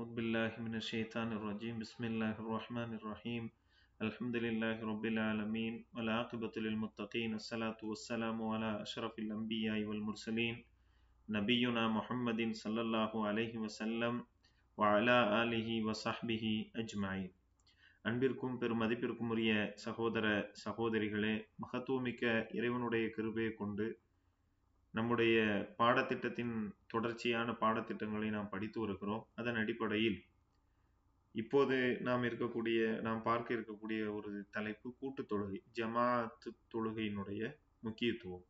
أعوذ بالله من الشيطان الرجيم بسم الله الرحمن الرحيم الحمد لله رب العالمين والعاقبة للمتقين الصلاة والسلام على أشرف الأنبياء والمرسلين نبينا محمد صلى الله عليه وسلم وعلى آله وصحبه أجمعين அன்பிற்கும் பெரும் மதிப்பிற்கும் உரிய சகோதர சகோதரிகளே மகத்துவமிக்க இறைவனுடைய கிருபையை கொண்டு நம்முடைய பாடத்திட்டத்தின் தொடர்ச்சியான பாடத்திட்டங்களை நாம் படித்து வருகிறோம் அதன் அடிப்படையில் இப்போது நாம் இருக்கக்கூடிய நாம் பார்க்க இருக்கக்கூடிய ஒரு தலைப்பு கூட்டு தொழுகை ஜமாத்து தொழுகையினுடைய முக்கியத்துவம்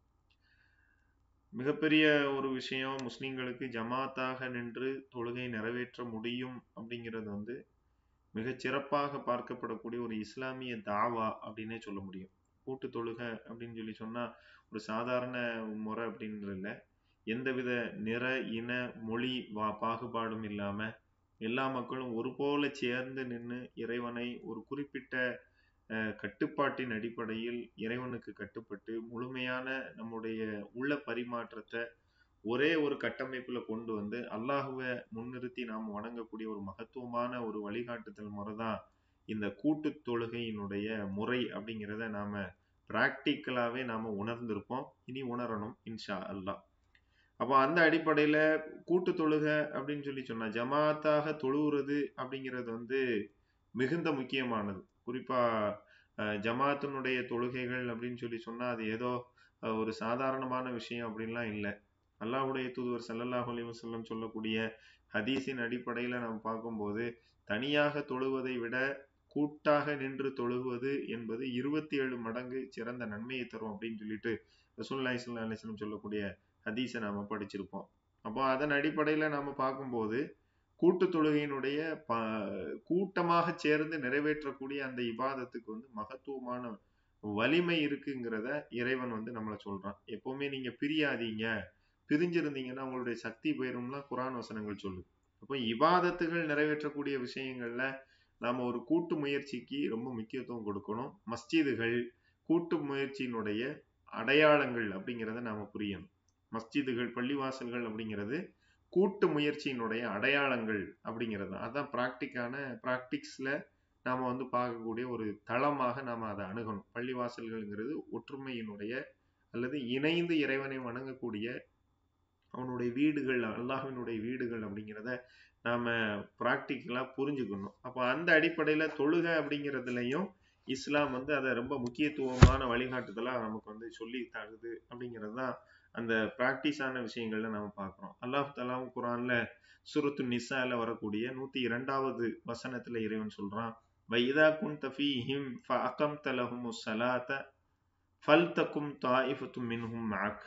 மிகப்பெரிய ஒரு விஷயம் முஸ்லிம்களுக்கு ஜமாத்தாக நின்று தொழுகை நிறைவேற்ற முடியும் அப்படிங்கிறது வந்து மிகச் சிறப்பாக பார்க்கப்படக்கூடிய ஒரு இஸ்லாமிய தாவா அப்படின்னே சொல்ல முடியும் கூட்டு தொழுகை அப்படின்னு சொல்லி சொன்னா ஒரு சாதாரண முறை அப்படின்றது இல்லை எந்தவித நிற இன மொழி வா பாகுபாடும் இல்லாம எல்லா மக்களும் ஒரு போல சேர்ந்து நின்று இறைவனை ஒரு குறிப்பிட்ட அஹ், கட்டுப்பாட்டின் அடிப்படையில் இறைவனுக்கு கட்டுப்பட்டு முழுமையான நம்முடைய உள்ள பரிமாற்றத்தை ஒரே ஒரு கட்டமைப்புல கொண்டு வந்து அல்லாஹுவை முன்னிறுத்தி நாம் வணங்கக்கூடிய ஒரு மகத்துவமான ஒரு வழிகாட்டுதல் முறை தான் இந்த கூட்டு தொழுகையினுடைய முறை அப்படிங்கிறத நாம பிராக்டிக்கலாவே நாம உணர்ந்திருப்போம் இனி உணரணும் இன்ஷா அல்லாஹ் அப்போ அந்த அடிப்படையில கூட்டு தொழுகை அப்படின்னு சொல்லி சொன்னா ஜமாத்தாக தொழுகிறது அப்படிங்கிறது வந்து மிகுந்த முக்கியமானது குறிப்பா அஹ், ஜமாத்தினுடைய தொழுகைகள் அப்படின்னு சொல்லி சொன்னா அது ஏதோ அஹ், ஒரு சாதாரணமான விஷயம் அப்படின்லாம் இல்லை அல்லாஹ்வுடைய தூதுவர் ஸல்லல்லாஹு அலைஹி வஸல்லம் சொல்லக்கூடிய ஹதீஸின் அடிப்படையில நாம் பார்க்கும்போது தனியாக தொழுவதை விட கூட்டாக நின்று தொழுவது என்பது இருபத்தி ஏழு மடங்கு சிறந்த நன்மையை தரும் அப்படின்னு சொல்லிட்டு ரசூலுல்லாஹி ஸல்லல்லாஹு அலைஹி வஸல்லம் சொல்லக்கூடிய ஹதீஸை நாம படிச்சிருப்போம் அப்போ அதன் அடிப்படையில நாம பார்க்கும்போது கூட்டு தொழுகையினுடைய ப கூட்டமாக சேர்ந்து நிறைவேற்றக்கூடிய அந்த இபாதத்துக்கு வந்து மகத்துவமான வலிமை இருக்குங்கிறத இறைவன் வந்து நம்மளை சொல்றான் எப்பவுமே நீங்க பிரியாதீங்க பிரிஞ்சிருந்தீங்கன்னா உங்களுடைய சக்தி போயிரும்லாம் குரான் வசனங்கள் சொல்லுது அப்போ இபாதத்துகள் நிறைவேற்றக்கூடிய விஷயங்கள்ல நாம ஒரு கூட்டு முயற்சிக்கு ரொம்ப முக்கியத்துவம் கொடுக்கணும் மஸ்ஜிதுகள் கூட்டு முயற்சியினுடைய அடையாளங்கள் அப்படிங்கிறத நாம புரியணும் மஸ்ஜிதுகள் பள்ளிவாசல்கள் அப்படிங்கிறது கூட்டு முயற்சியினுடைய அடையாளங்கள் அப்படிங்கிறது அதான் பிராக்டிக்கான பிராக்டிக்ஸ்ல நாம வந்து பார்க்கக்கூடிய ஒரு தளமாக நாம அதை அணுகணும் பள்ளிவாசல்கள்ங்கிறது ஒற்றுமையினுடைய அல்லது இணைந்து இறைவனை வணங்கக்கூடிய அவனுடைய வீடுகள் அல்லாஹ்வினுடைய வீடுகள் அப்படிங்கிறத நாம ப்ராக்டிக்கலா புரிஞ்சுக்கணும் அப்போ அந்த அடிப்படையில தொழுகை அப்படிங்கிறதுலயும் இஸ்லாம் வந்து அதை ரொம்ப முக்கியத்துவமான வழிகாட்டுதலா நமக்கு வந்து சொல்லி தருது அப்படிங்கிறது தான் அந்த பிராக்டிஸான விஷயங்கள்ல நாம பார்க்கிறோம் அல்லாஹ் தலாவும் குரான்ல சூரத்து நிசால வரக்கூடிய நூத்தி இரண்டாவது வசனத்துல இறைவன் சொல்றான் வைதா குந்த ஃபீஹிம் ஃபஅகம்த லஹுமுஸ் ஸலாத்த ஃபல்தகும் தாயிஃபத்தும் மின்ஹும் மஅக்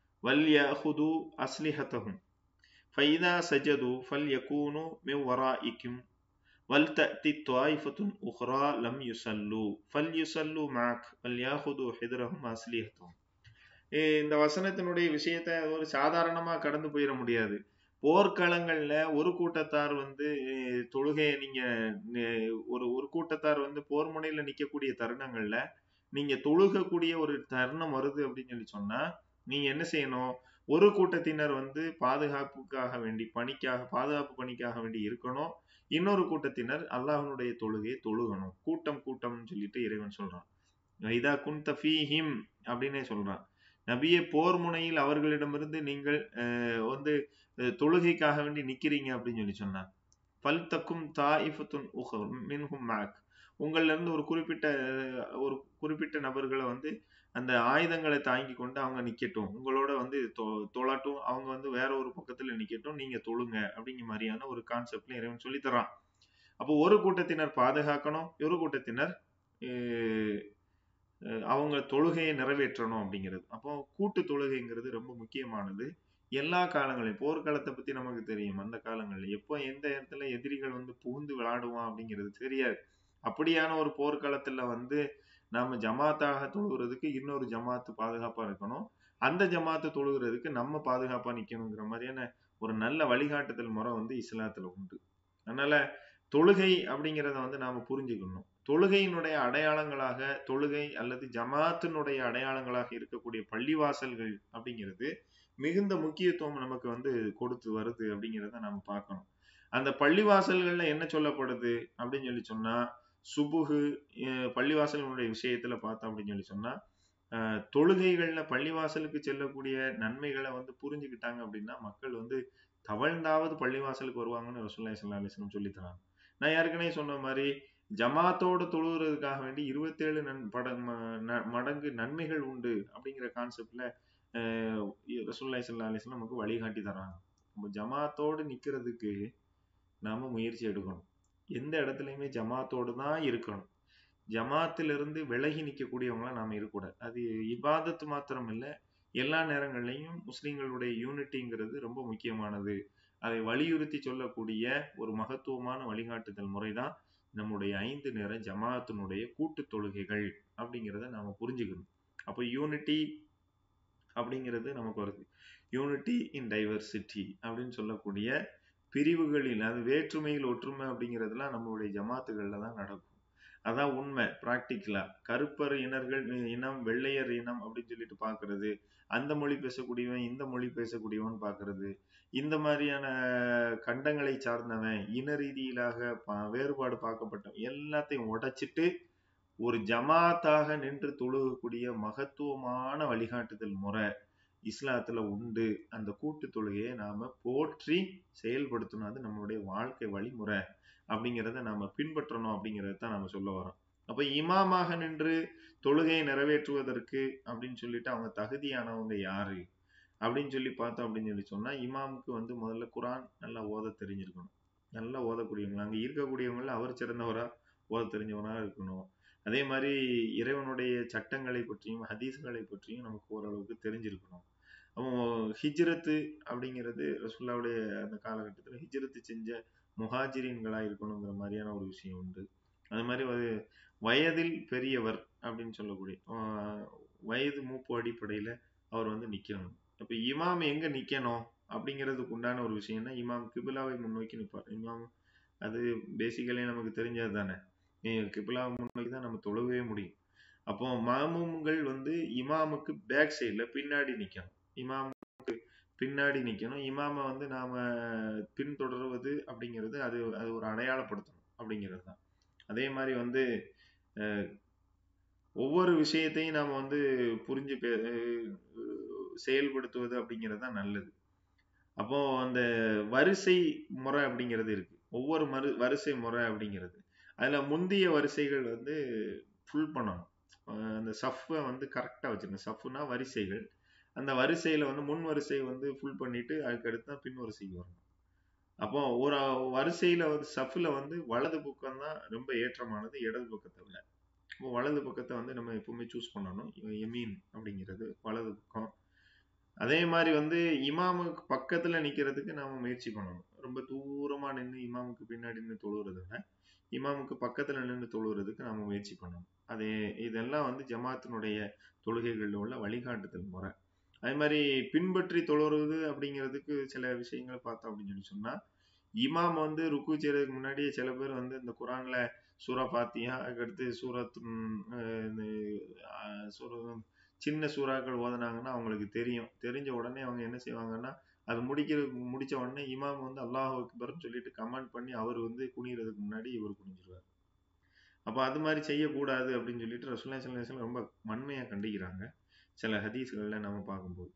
வல்யஅஹுது அஸ்லிஹத்தஹும் فإذا سجدوا فليكونوا من ورائكم ولتأتي طائفة أخرى لم يصلوا فليصلوا معك وليأخذوا حذرهم وأسلحتهم ஏய், இந்த வசனத்தினுடைய விஷயத்த ஒரு சாதாரணமா கடந்து போயிட முடியாது போர்க்களங்கள்ல ஒரு கூட்டத்தார் வந்து அஹ், தொழுகையை நீங்க அஹ், ஒரு ஒரு கூட்டத்தார் வந்து போர் முனையில நிக்கக்கூடிய தருணங்கள்ல நீங்க தொழுகக்கூடிய ஒரு தருணம் வருது அப்படின்னு சொல்லி சொன்னா நீங்க என்ன செய்யணும் ஒரு கூட்டத்தினர் வந்து பாதுகாப்புக்காக வேண்டி பணிக்காக பாதுகாப்பு பணிக்காக வேண்டி இருக்கணும் இன்னொரு கூட்டத்தினர் அல்லாஹ்வினுடைய தொழுகையை தொழுகணும் கூட்டம் கூட்டம்னு சொல்லிட்டு இறைவன் சொல்றான் இதா குந்த ஃபீஹிம் அப்படின்னே சொல்றான் நபியே போர் முனையில் அவர்களிடமிருந்து நீங்கள் அஹ், வந்து அஹ், தொழுகைக்காக வேண்டி நிக்கிறீங்க அப்படின்னு சொல்லி சொன்னான் பல் தக்கும் தாயிஃபத்துன் உஹர் மின்ஹும் மேக் உங்கள்ல இருந்து ஒரு குறிப்பிட்ட அஹ், ஒரு குறிப்பிட்ட நபர்களை வந்து அந்த ஆயுதங்களை தாங்கி கொண்டு அவங்க நிக்கட்டும் உங்களோட வந்து தொ- தொழட்டும் அவங்க வந்து வேற ஒரு பக்கத்துல நிக்கட்டும் நீங்க தொழுங்க அப்படிங்கிற மாதிரியான ஒரு கான்செப்ட்ல இறைவன் சொல்லி தரான் அப்போ ஒரு கூட்டத்தினர் பாதுகாக்கணும் ஒரு கூட்டத்தினர் அஹ், அஹ், அவங்க தொழுகையை நிறைவேற்றணும் அப்படிங்கிறது அப்போ கூட்டு தொழுகைங்கிறது ரொம்ப முக்கியமானது எல்லா காலங்களையும் போர்க்காலத்தை பத்தி நமக்கு தெரியும் அந்த காலங்கள்ல எப்போ எந்த இடத்துல எதிரிகள் வந்து புகுந்து விளையாடுவான் அப்படிங்கிறது தெரியாது அப்படியான ஒரு போர்க்களத்துல வந்து நாம ஜமாத்தாக தொழுகிறதுக்கு இன்னொரு ஜமாத்து பாதுகாப்பா இருக்கணும் அந்த ஜமாத்து தொழுகிறதுக்கு நம்ம பாதுகாப்பா நிக்கணுங்கிற மாதிரியான ஒரு நல்ல வழிகாட்டுதல் முறை வந்து இஸ்லாத்துல உண்டு அதனால தொழுகை அப்படிங்கிறத வந்து நாம புரிஞ்சுக்கணும் தொழுகையினுடைய அடையாளங்களாக தொழுகை அல்லது ஜமாத்தினுடைய அடையாளங்களாக இருக்கக்கூடிய பள்ளிவாசல்கள் அப்படிங்கிறது மிகுந்த முக்கியத்துவம் நமக்கு வந்து கொடுத்து வருது அப்படிங்கிறத நாம பார்க்கணும் அந்த பள்ளிவாசல்கள்ல என்ன சொல்லப்படுது அப்படின்னு சொல்லி சொன்னா சுபுகு அஹ் பள்ளிவாசல்களுடைய விஷயத்துல பார்த்தோம் அப்படின்னு சொல்லி சொன்னா அஹ் தொழுகைகள்ல பள்ளிவாசலுக்கு செல்லக்கூடிய நன்மைகளை வந்து புரிஞ்சுக்கிட்டாங்க அப்படின்னா மக்கள் வந்து தவழ்ந்தாவது பள்ளிவாசலுக்கு வருவாங்கன்னு ரசூலுல்லாஹி ஸல்லல்லாஹு அலைஹி வஸல்லம் சொல்லி தராங்க நான் ஏற்கனவே சொன்ன மாதிரி ஜமாத்தோட தொழுகிறதுக்காக வேண்டி இருபத்தேழு நன் பட ம- ந- மடங்கு நன்மைகள் உண்டு அப்படிங்கிற கான்செப்ட்ல ரசூலுல்லாஹி ஸல்லல்லாஹு அலைஹி வஸல்லம் நமக்கு வழிகாட்டி தராங்க நம்ம ஜமாத்தோடு நிக்கிறதுக்கு நாம முயற்சி எடுக்கணும் எந்த இடத்துலயுமே ஜமாத்தோடு தான் இருக்கணும் ஜமாத்திலிருந்து விலகி நிற்கக்கூடியவங்களா நாம இருக்கக்கூடாது அது இபாதத்து மாத்திரம் இல்ல எல்லா நேரங்கள்லையும் முஸ்லிம்களுடைய யூனிட்டிங்கிறது ரொம்ப முக்கியமானது அதை வலியுறுத்தி சொல்லக்கூடிய ஒரு மகத்துவமான வழிகாட்டுதல் முறைதான் நம்முடைய ஐந்து நேர ஜமாத்தினுடைய கூட்டு தொழுகைகள் அப்படிங்கிறத நாம புரிஞ்சுக்கணும் அப்போ யூனிட்டி அப்படிங்கிறது நமக்கு வருது யூனிட்டி இன் டைவர்சிட்டி அப்படின்னு சொல்லக்கூடிய பிரிவுகளில் அது வேற்றுமையில் ஒற்றுமை அப்படிங்கிறதுலாம் நம்மளுடைய ஜமாத்துகள்ல தான் நடக்கும் அதான் உண்மை பிராக்டிக்கலா கருப்பர் இனர்கள் இனம் வெள்ளையர் இனம் அப்படின்னு சொல்லிட்டு பாக்குறது அந்த மொழி பேசக்கூடியவன் இந்த மொழி பேசக்கூடியவன் பாக்குறது இந்த மாதிரியான கண்டங்களை சார்ந்தவன் இன ரீதியிலாக பா- வேறுபாடு பார்க்கப்பட்டவன் எல்லாத்தையும் உடைச்சிட்டு ஒரு ஜமாத்தாக நின்று தொழுகக்கூடிய மகத்துவமான வழிகாட்டுதல் முறை இஸ்லாத்துல உண்டு அந்த கூட்டு தொழுகையை நாம போற்றி செயல்படுத்தணும் அது நம்மளுடைய வாழ்க்கை வழிமுறை அப்படிங்கிறத நாம பின்பற்றணும் அப்படிங்கறத தான் நாம சொல்ல வரோம் அப்ப இமாமாக நின்று தொழுகையை நிறைவேற்றுவதற்கு அப்படின்னு சொல்லிட்டு அவங்க தகுதியானவங்க யாரு அப்படின்னு சொல்லி பார்த்தோம் அப்படின்னு சொல்லி சொன்னா இமாமுக்கு வந்து முதல்ல குரான் நல்லா ஓத தெரிஞ்சிருக்கணும் நல்லா ஓதக்கூடியவங்க அங்க இருக்கக்கூடியவங்கள அவர் சிறந்தவரா ஓத தெரிஞ்சவரா இருக்கணும் அதே மாதிரி இறைவனுடைய சட்டங்களை பற்றியும் ஹதீஸ்களை பற்றியும் நமக்கு ஓரளவுக்கு தெரிஞ்சிருக்கணும் அப்போ ஹிஜ்ரத்து அப்படிங்கிறது ரசுல்லாவுடைய அந்த காலகட்டத்தில் ஹிஜ்ரத்து செஞ்ச முஹாஜிரின்களா இருக்கணுங்கிற மாதிரியான ஒரு விஷயம் உண்டு அது மாதிரி ஒரு வயதில் பெரியவர் அப்படின்னு சொல்லக்கூடிய ஆஹ் வயது மூப்பு அடிப்படையில அவர் வந்து நிக்கணும் அப்ப இமாம் எங்க நிக்கணும் அப்படிங்கிறதுக்கு உண்டான ஒரு விஷயம்னா இமாம் கிபிலாவை முன்னோக்கி நிற்பார் இமாம் அது பேசிக்கலி நமக்கு தெரிஞ்சது தானே கிபிலாவை முன்னோக்கி தான் நம்ம தொழவே முடியும் அப்போ மாமும்கள் வந்து இமாமுக்கு பேக் சைடுல பின்னாடி நிக்கணும் இமாமுக்கு பின்னாடி நிக்கணும் இமாமை வந்து நாம பின்தொடர்வது அப்படிங்கிறது அது அது ஒரு அடையாளப்படுத்தணும் அப்படிங்கிறது தான் அதே மாதிரி வந்து அஹ், ஒவ்வொரு விஷயத்தையும் நாம வந்து புரிஞ்சு பே- அஹ், செயல்படுத்துவது அப்படிங்கிறது தான் நல்லது அப்போ அந்த வரிசை முறை அப்படிங்கிறது இருக்கு ஒவ்வொரு மறு வரிசை முறை அப்படிங்கிறது அதுல முந்தைய வரிசைகள் வந்து ஃபுல் பண்ணணும் அஹ் அந்த சஃப்பை வந்து கரெக்டா வச்சிருக்கணும் சஃப்னா வரிசைகள் அந்த வரிசையில வந்து முன் வரிசை வந்து ஃபுல் பண்ணிட்டு அதுக்கு அடுத்து தான் பின் வரிசைக்கு வரணும் அப்போ ஒரு வரிசையில வந்து சஃப்ல வந்து வலது பக்கம் தான் ரொம்ப ஏற்றமானது இடது பக்கத்தை விட அப்போ வலது பக்கத்தை வந்து நம்ம எப்பவுமே சூஸ் பண்ணணும் எமீன் அப்படிங்கிறது வலது பக்கம் அதே மாதிரி வந்து இமாமுக்கு பக்கத்துல நிக்கிறதுக்கு நாம முயற்சி பண்ணணும் ரொம்ப தூரமா நின்று இமாமுக்கு பின்னாடி நின்று தொழுகிறத விட இமாமுக்கு பக்கத்துல நின்று தொழுகிறதுக்கு நாம முயற்சி பண்ணணும் அதே இதெல்லாம் வந்து ஜமாத்தினுடைய தொழுகைகள்ல உள்ள வழிகாட்டுதல் முறை அதே மாதிரி பின்பற்றி தொழுறது அப்படிங்கிறதுக்கு சில விஷயங்களை பார்த்தோம் அப்படின்னு சொல்லி சொன்னா இமாம் வந்து ருக்கு செய்யறதுக்கு முன்னாடியே சில பேர் வந்து இந்த குரான்ல சூரா பாத்தியா அதுக்கடுத்து சூரத் ம், அஹ் இந்த, அஹ், சூர- சின்ன சூறாக்கள் ஓதுனாங்கன்னா அவங்களுக்கு தெரியும் தெரிஞ்ச உடனே அவங்க என்ன செய்வாங்கன்னா அது முடிக்கிற முடிச்ச உடனே இமாம் வந்து அல்லாஹ் அக்பர்னு சொல்லிட்டு கமெண்ட் பண்ணி அவர் வந்து குனிகிறதுக்கு முன்னாடி இவர் குனிஞ்சிருவார் அப்ப அது மாதிரி செய்யக்கூடாது அப்படின்னு சொல்லிட்டு ரசூலுல்லாஹி ஸல்லல்லாஹு அலைஹி வஸல்லம் ரொம்ப வன்மையா கண்டிக்கிறாங்க சில ஹதீஸ்கள்ல நாம பார்க்கும்போது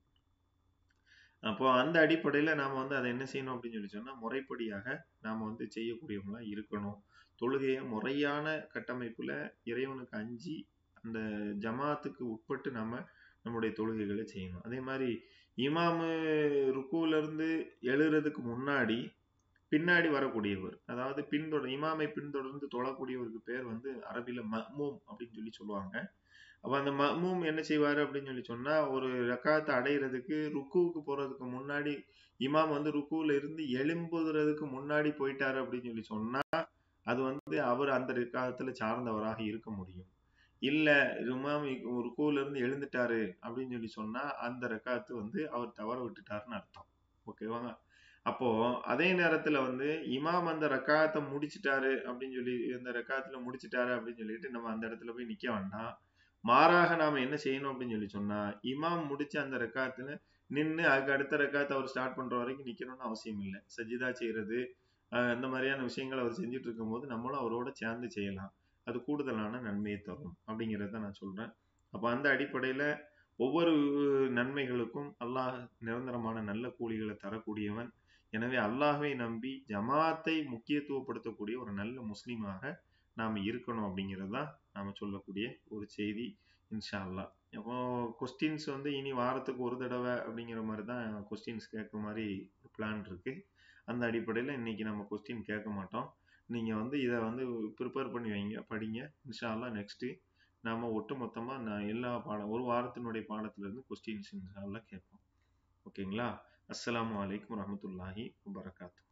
அப்போ அந்த அடிப்படையில நாம வந்து அதை என்ன செய்யணும் அப்படின்னு சொல்லி சொன்னா முறைப்படியாக நாம வந்து செய்யக்கூடியவங்களா இருக்கணும் தொழுகையை முறையான கட்டமைப்புல இறைவனுக்கு அஞ்சி அந்த ஜமாத்துக்கு உட்பட்டு நாம நம்முடைய தொழுகைகளை செய்யணும் அதே மாதிரி இமாமு ருக்குல இருந்து எழுறதுக்கு முன்னாடி பின்னாடி வரக்கூடியவர் அதாவது பின்தொடர் இமாமை பின்தொடர்ந்து தொழக்கூடியவருக்கு பேர் வந்து அரபில மஹ்மூம் அப்படின்னு சொல்லி சொல்லுவாங்க அப்ப அந்த மஹ்மூம் என்ன செய்வாரு அப்படின்னு சொல்லி சொன்னா ஒரு ரக்காத்தை அடையிறதுக்கு ருக்குவுக்கு போறதுக்கு முன்னாடி இமாம் வந்து ருக்குல இருந்து எழும்புறதுக்கு முன்னாடி போயிட்டாரு அப்படின்னு சொல்லி சொன்னா அது வந்து அவர் அந்த ரக்காத்துல சார்ந்தவராக இருக்க முடியும் இல்ல இமாம் ருக்குல இருந்து எழுந்துட்டாரு அப்படின்னு சொல்லி சொன்னா அந்த ரக்காத்து வந்து அவர் தவற விட்டுட்டாருன்னு அர்த்தம் ஓகேவாங்க அப்போ அதே நேரத்துல வந்து இமாம் அந்த ரக்காத்தை முடிச்சிட்டாரு அப்படின்னு சொல்லி இந்த ரக்காத்துல முடிச்சிட்டாரு அப்படின்னு சொல்லிட்டு நம்ம அந்த இடத்துல போய் நிக்க வேண்டாம் மாறாக நாம என்ன செய்யணும் அப்படின்னு சொல்லி சொன்னா இமாம் முடிச்ச அந்த ரெக்காத்துல நின்னு அதுக்கு அடுத்த ரெக்காத்தை அவர் ஸ்டார்ட் பண்ற வரைக்கும் நிக்கணும்னு அவசியம் இல்லை சஜிதா செய்யறது அஹ் இந்த மாதிரியான விஷயங்களை அவர் செஞ்சுட்டு இருக்கும்போது நம்மளும் அவரோட சேர்ந்து செய்யலாம் அது கூடுதலான நன்மையை தரும் அப்படிங்கிறத நான் சொல்றேன் அப்ப அந்த அடிப்படையில ஒவ்வொரு நன்மைகளுக்கும் அல்லாஹ் நிரந்தரமான நல்ல கூலிகளை தரக்கூடியவன் எனவே அல்லாஹ்வை நம்பி ஜமாத்தை முக்கியத்துவப்படுத்தக்கூடிய ஒரு நல்ல முஸ்லீமாக நாம் இருக்கணும் அப்படிங்கிறது தான் நாம சொல்லக்கூடிய ஒரு செய்தி இன்ஷா அல்லாஹ் அப்போ கொஸ்டின்ஸ் வந்து இனி வாரத்துக்கு ஒரு தடவை அப்படிங்கிற மாதிரி தான் கொஸ்டின்ஸ் கேட்க மாதிரி பிளான் இருக்கு அந்த அடிப்படையில் இன்னைக்கு நம்ம கொஸ்டின் கேட்க மாட்டோம் நீங்கள் வந்து இதை வந்து ப்ரிப்பேர் பண்ணி வைங்க படிங்க இன்ஷா அல்லாஹ் நெக்ஸ்ட்டு நாம ஒட்டு மொத்தமாக நான் எல்லா பாடம் ஒரு வாரத்தினுடைய பாடத்திலிருந்து கொஸ்டின்ஸ் இன்ஷா அல்லாஹ் கேட்போம் ஓகேங்களா அஸ்ஸலாமு அலைக்கும் வரஹ்மத்துல்லாஹி வபரகாத்து